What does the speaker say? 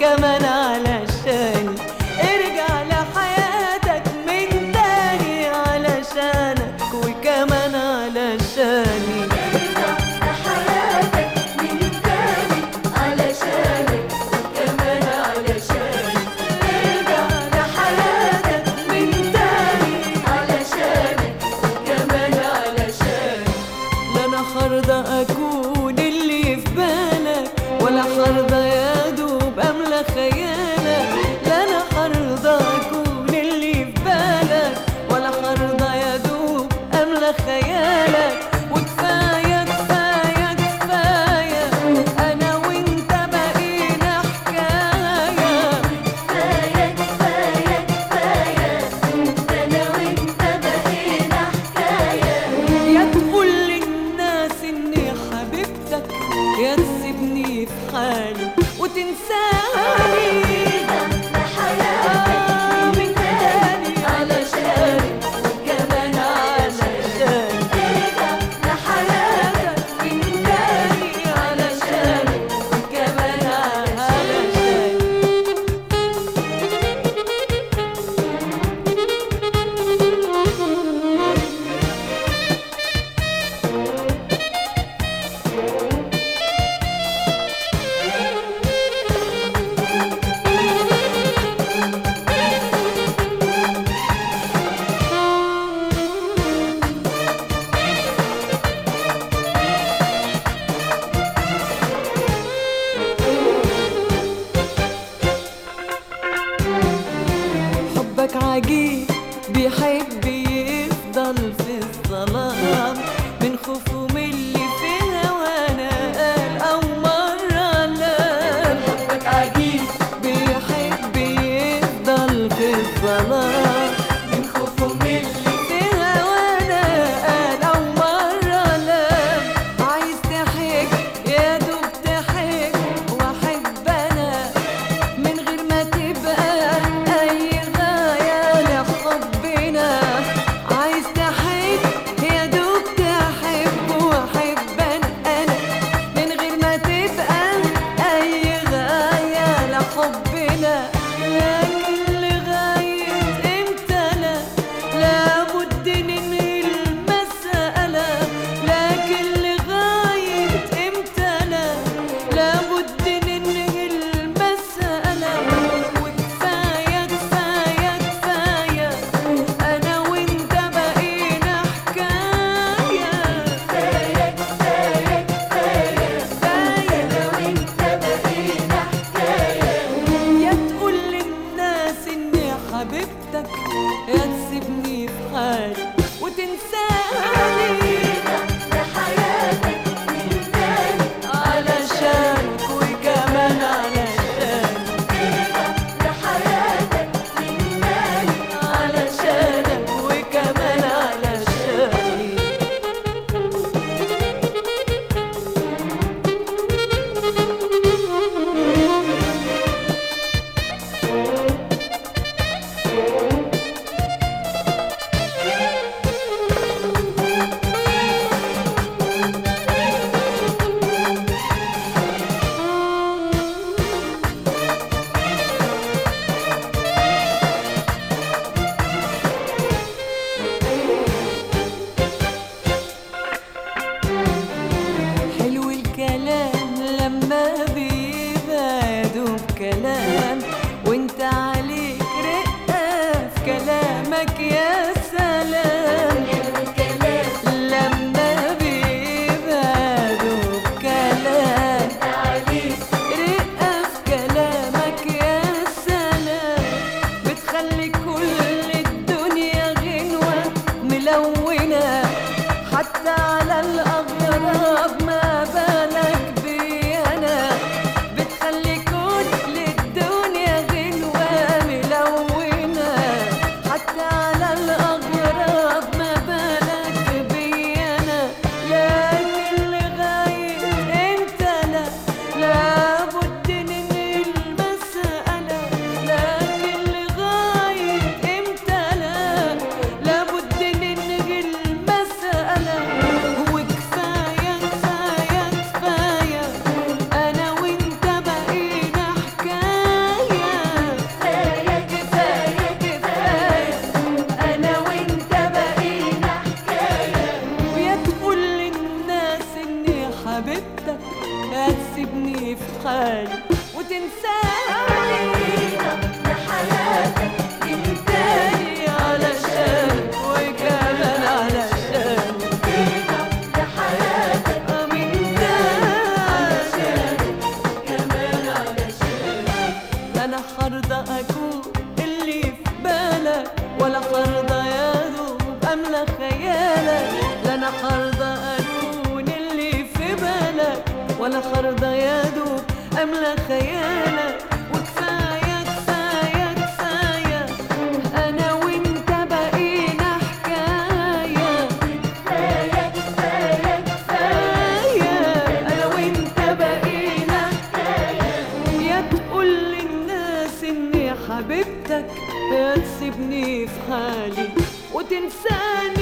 وكمان علشاني ارجع لحياتك من تاني علشانك وكمان علشاني ارجع لحياتك من تاني علشانك وكمان علشانك ارجع لحياتك من تاني علشانك وكمان علشانك لا انا خارضة اكون اللي في بالك ولا خارضة يا دوب املى خيالك لا انا خارضة اكون اللي في بالك ولا خارضة يا دوب املى خيالك وكفاية كفاية كفاية انا وانت بقينا حكاية كفاية كفاية كفاية أنا وأنت بقينا حكاية يا تقول للناس اني حبيبتك يا تسيبني في حالي وتنساني آه، من تاني علشانك وكمان علشانك لحياتك من تاني علشانك وكمان علشانك حبك عجيب بيحب يفضل في الظلام من خوفه من اللي في هوانا قال أو مرة لام حبك عجيب بيحب يفضل في الظلام من خوفه من اللي في هوانا قال أو مرة لام عايز تحك يا دوب تحك وأحب أنا من غير ما تبقى أي غاية لحب تسيبني في حالي وتنساني لحياتك من تاني علشان وكمان علشان لحياتك من تاني كمان علشان لا انا حرضى اكون اللي في بالك ولا حرضى يا دوب املى خيالك لا انا حرضى اكون اللي في بالك ولا حرضى يا دوب املى خيالك وكفايه كفايه كفايه انا وانت بقينا حكايه كفاية كفاية كفايه انا وانت بقينا يا تقول للناس اني حبيبتك يا تسيبني في حالي وتنساني